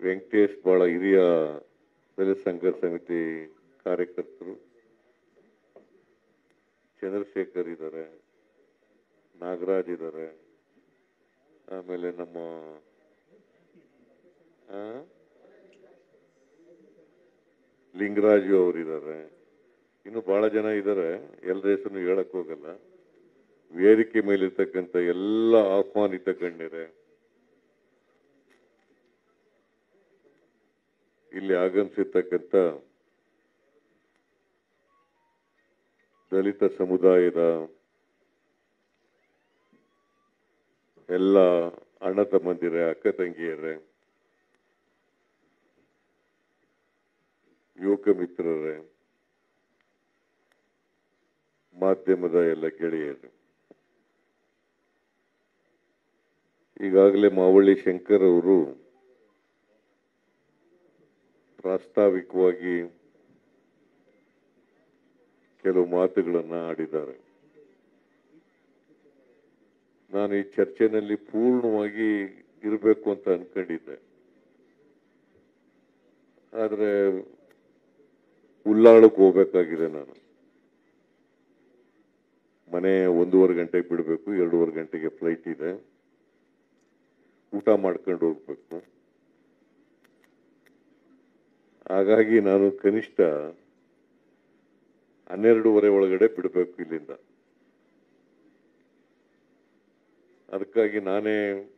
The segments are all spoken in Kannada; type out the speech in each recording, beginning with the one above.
ವೆಂಕಟೇಶ್ ಬಹಳ ಹಿರಿಯ ದಲಿತ ಸಂಘರ್ಷ ಸಮಿತಿ ಕಾರ್ಯಕರ್ತರು ಚಂದ್ರಶೇಖರ್ ಇದ್ದಾರೆ ನಾಗರಾಜ್ ಇದ್ದಾರೆ ಆಮೇಲೆ ನಮ್ಮ ಆ? ಲಿಂಗರಾಜು ಅವರಿದ್ದಾರೆ ಇನ್ನು ಬಹಳ ಜನ ಇದ್ದಾರೆ ಎಲ್ಲರ ಹೆಸರು ಹೇಳಕ್ ಹೋಗಲ್ಲ ವೇದಿಕೆ ಮೇಲಿರ್ತಕ್ಕಂಥ ಎಲ್ಲ ಆಹ್ವಾನಿತ ಗಣ್ಯರೇ ಇಲ್ಲಿ ಆಗಮಿಸಿರ್ತಕ್ಕಂಥ ದಲಿತ ಸಮುದಾಯದ ಎಲ್ಲ ಅಣ್ಣ ತಮ್ಮಂದಿರೇ ಅಕ್ಕ ತಂಗಿಯರೇ ಯುವಕ ಮಿತ್ರರೇ ಮಾಧ್ಯಮದ ಎಲ್ಲ ಗೆಳೆಯರು ಈಗಾಗಲೇ ಮಾವಳ್ಳಿ ಶಂಕರ್ ಅವರು ಪ್ರಾಸ್ತಾವಿಕವಾಗಿ ಕೆಲವು ಮಾತುಗಳನ್ನು ಆಡಿದ್ದಾರೆ ನಾನು ಈ ಚರ್ಚೆನಲ್ಲಿ ಪೂರ್ಣವಾಗಿ ಇರಬೇಕು ಅಂತ ಅನ್ಕೊಂಡಿದ್ದೆ ಆದರೆ ಉಲ್ಲಾಳಕ್ಕೆ ಹೋಗ್ಬೇಕಾಗಿದೆ ನಾನು ಮನೆ ಒಂದೂವರೆ ಗಂಟೆಗೆ ಬಿಡಬೇಕು ಎರಡೂವರೆ ಗಂಟೆಗೆ ಫ್ಲೈಟ್ ಇದೆ ಊಟ ಮಾಡ್ಕೊಂಡು ಹೋಗ್ಬೇಕು ಹಾಗಾಗಿ ನಾನು ಕನಿಷ್ಠ ಹನ್ನೆರಡೂವರೆ ಒಳಗಡೆ ಬಿಡಬೇಕು ಇಲ್ಲಿಂದ ಅದಕ್ಕಾಗಿ ನಾನೇ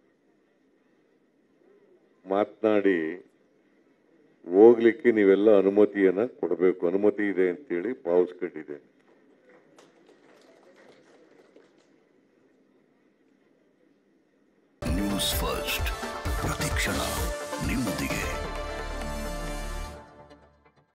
ಮಾತನಾಡಿ ಹೋಗ್ಲಿಕ್ಕೆ ನೀವೆಲ್ಲ ಅನುಮತಿಯನ್ನ ಕೊಡಬೇಕು ಅನುಮತಿ ಇದೆ ಅಂತೇಳಿ ಭಾವಿಸ್ಕೊಂಡಿದ್ದೇನೆ